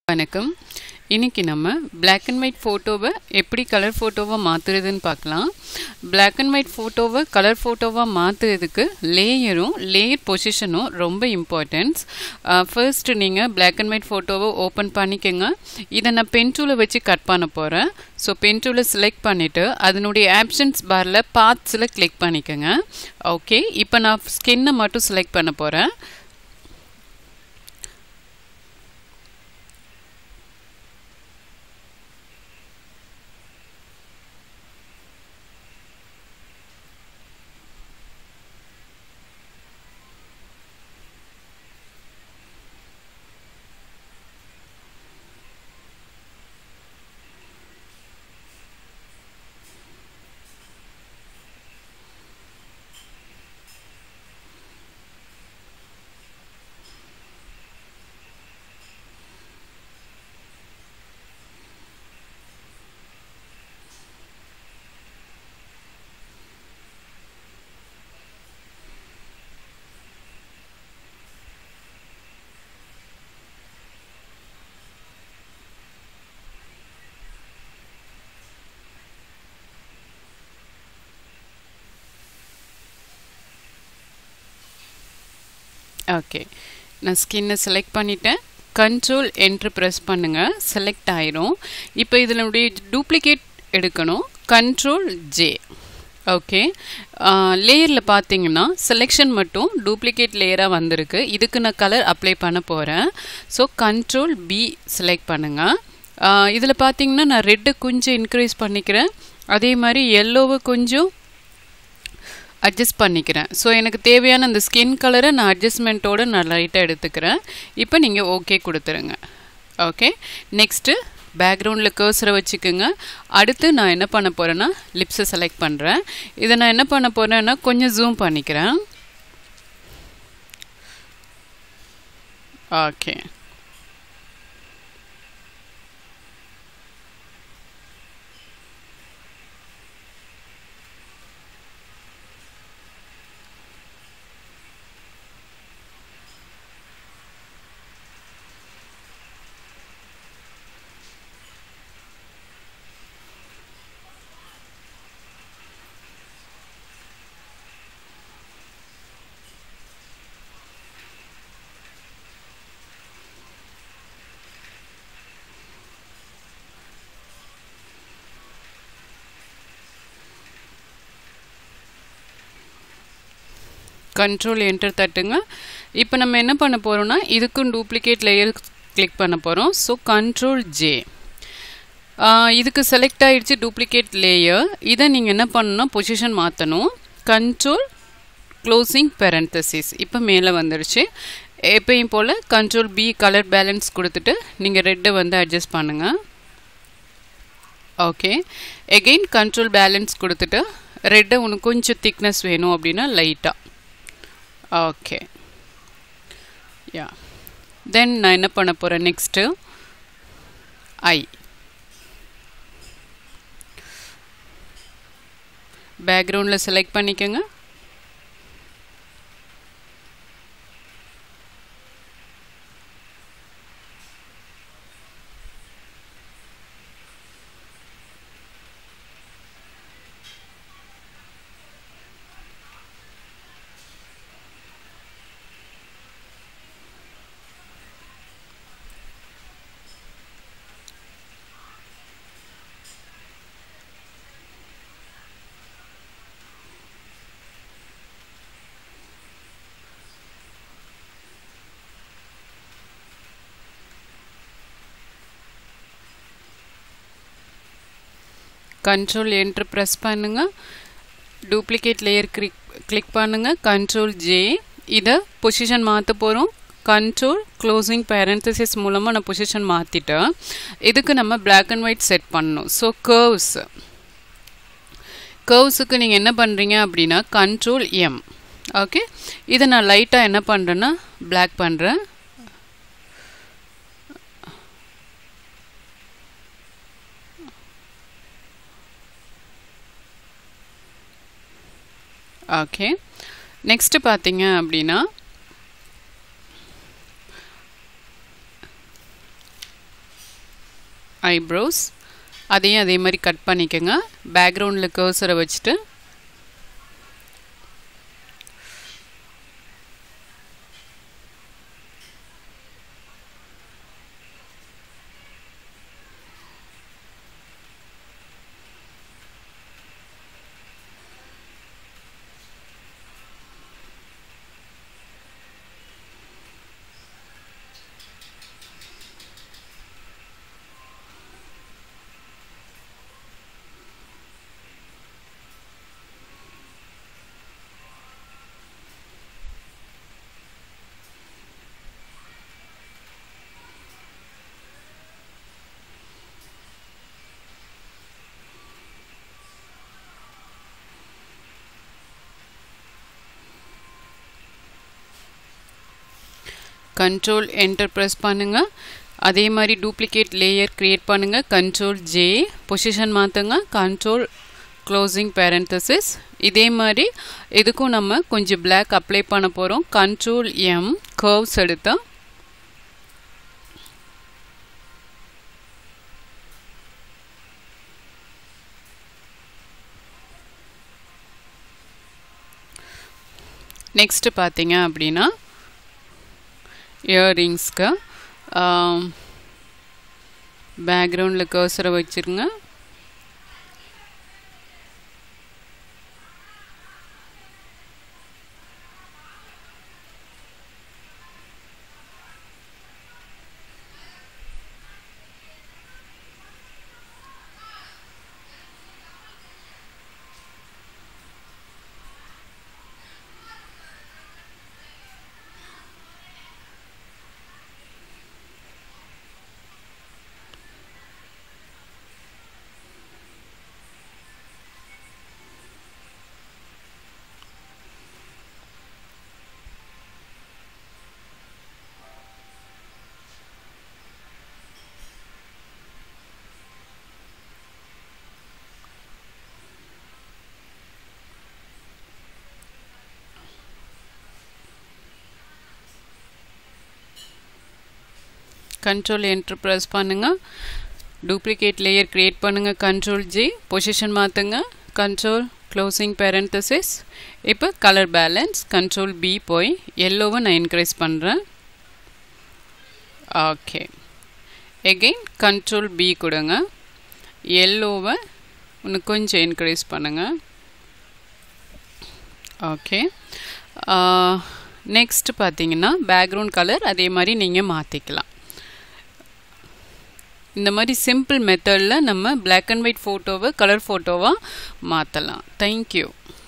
வணக்கம் இன்னைக்கு நம்ம Black அண்ட் ஒயிட் ஃபோட்டோவை எப்படி கலர் ஃபோட்டோவாக மாற்றுறதுன்னு பார்க்கலாம் Black அண்ட் ஒயிட் ஃபோட்டோவை கலர் ஃபோட்டோவாக மாற்றுறதுக்கு லேயரும் லேயர் பொசிஷனும் ரொம்ப இம்பார்ட்டன்ஸ் ஃபர்ஸ்ட் நீங்கள் Black அண்ட் ஒயிட் ஃபோட்டோவை ஓப்பன் பண்ணிக்கோங்க இதை நான் பென் டூலை வச்சு கட் பண்ண போகிறேன் ஸோ பென் டூலை செலக்ட் பண்ணிவிட்டு அதனுடைய ஆப்ஷன்ஸ் பாரில் பார்ட்ஸில் கிளிக் பண்ணிக்கோங்க ஓகே இப்போ நான் ஸ்கின்னை மட்டும் செலக்ட் பண்ண போகிறேன் ஓகே நான் ஸ்கின்னை செலக்ட் பண்ணிட்டேன் கண்ட்ரோல் என்ட்ரு ப்ரெஸ் பண்ணுங்கள் செலக்ட் ஆயிரும் இப்போ இதனுடைய டூப்ளிகேட் எடுக்கணும் கண்ட்ரோல் ஜே ஓகே லேயரில் பார்த்தீங்கன்னா செலெக்ஷன் மட்டும் டூப்ளிகேட் லேயராக வந்திருக்கு இதுக்கு நான் கலர் அப்ளை பண்ண போகிறேன் ஸோ கண்ட்ரோல் பி செலக்ட் பண்ணுங்கள் இதில் பார்த்தீங்கன்னா நான் ரெட்டை கொஞ்சம் இன்க்ரீஸ் பண்ணிக்கிறேன் அதே மாதிரி எல்லோவை கொஞ்சம் அட்ஜஸ்ட் பண்ணிக்கிறேன் ஸோ எனக்கு தேவையான அந்த ஸ்கின் கலரை நான் அட்ஜஸ்ட்மெண்ட்டோடு நான் லைட்டாக எடுத்துக்கிறேன் இப்போ நீங்கள் ஓகே கொடுத்துருங்க ஓகே நெக்ஸ்ட்டு பேக்ரவுண்டில் கர்சரை வச்சுக்கோங்க அடுத்து நான் என்ன பண்ண போகிறேன்னா லிப்ஸை செலக்ட் பண்ணுறேன் இதை நான் என்ன பண்ண போகிறேன்னா கொஞ்சம் ஜூம் பண்ணிக்கிறேன் ஓகே கண்ட்ரோல் என்டர் தட்டுங்க இப்போ நம்ம என்ன பண்ண போகிறோம்னா இதுக்கும் டூப்ளிகேட் லேயர் கிளிக் பண்ண போகிறோம் ஸோ கண்ட்ரோல் ஜே இதுக்கு செலக்ட் ஆகிடுச்சு டூப்ளிகேட் லேயர் இதை நீங்கள் என்ன பண்ணணும்னா பொசிஷன் மாற்றணும் கண்ட்ரோல் க்ளோசிங் பெரந்தசிஸ் இப்போ மேலே வந்துடுச்சு எப்பயும் போல் கண்ட்ரோல் பி கலர் பேலன்ஸ் கொடுத்துட்டு நீங்கள் ரெட்டை வந்து அட்ஜஸ்ட் பண்ணுங்கள் ஓகே எகெயின் கண்ட்ரோல் பேலன்ஸ் கொடுத்துட்டு ரெட்டை உனக்கு கொஞ்சம் திக்னஸ் வேணும் அப்படின்னா லைட்டாக ஓகே யா தென் நான் என்ன பண்ண போகிறேன் நெக்ஸ்ட்டு ஐ பேக்ரவுண்டில் செலக்ட் பண்ணிக்கோங்க கண்ட்ரோல் என்ட்ரு ப்ரெஸ் பண்ணுங்கள் டூப்ளிகேட் லேயர் கிளிக் கிளிக் பண்ணுங்கள் கண்ட்ரோல் ஜே இதை பொசிஷன் மாற்ற போகிறோம் கண்ட்ரோல் க்ளோசிங் பேரந்தசிஸ் மூலமாக நான் பொசிஷன் மாற்றிட்டேன் இதுக்கு நம்ம பிளாக் அண்ட் ஒயிட் செட் பண்ணணும் ஸோ கர்வ்ஸ் கர்வ்ஸுக்கு நீங்கள் என்ன பண்ணுறீங்க அப்படின்னா கண்ட்ரோல் எம் ஓகே இதை நான் லைட்டாக என்ன பண்ணுறேன்னா பிளாக் பண்ணுறேன் ஓகே நெக்ஸ்ட்டு பார்த்தீங்க அப்படின்னா ஐப்ரோஸ் அதையும் அதே மாதிரி கட் பண்ணிக்கோங்க பேக்ரவுண்டில் கர்சரை வச்சுட்டு கண்ட்ரோல் என்டர் ப்ரெஸ் பண்ணுங்கள் அதே மாதிரி டூப்ளிகேட் லேயர் க்ரியேட் பண்ணுங்கள் கண்ட்ரோல் ஜே பொசிஷன் மாற்றுங்க கண்ட்ரோல் க்ளோசிங் பேரண்டசிஸ் இதே மாதிரி இதுக்கும் நம்ம கொஞ்சம் பிளாக் அப்ளை பண்ண போகிறோம் கண்ட்ரோல் எம் கர்வ்ஸ் எடுத்தா நெக்ஸ்ட்டு பார்த்தீங்க அப்படின்னா இயர்ரிங்ஸ்க்கு பேக்ரவுண்டில் கர்சரை வச்சுருங்க கண்ட்ரோல் என்ட்ரு ப்ரெஸ் பண்ணுங்கள் டூப்ளிகேட் லேயர் க்ரியேட் பண்ணுங்கள் கண்ட்ரோல் ஜி பொசிஷன் மாற்றுங்க கண்ட்ரோல் க்ளோசிங் பேரண்டசிஸ் இப்போ கலர் பேலன்ஸ் கண்ட்ரோல் பி போய் எல்லோவை நான் இன்க்ரீஸ் பண்ணுறேன் ஓகே எகெயின் கண்ட்ரோல் பி கொடுங்க எல்லோவை இன்னும் கொஞ்சம் இன்க்ரீஸ் பண்ணுங்கள் ஓகே நெக்ஸ்ட் பார்த்தீங்கன்னா பேக்ரவுண்ட் கலர் அதே மாதிரி நீங்கள் மாற்றிக்கலாம் இந்த மாதிரி சிம்பிள் மெத்தடில் நம்ம பிளாக் அண்ட் ஒயிட் ஃபோட்டோவை கலர் ஃபோட்டோவாக மாற்றலாம் தேங்க்யூ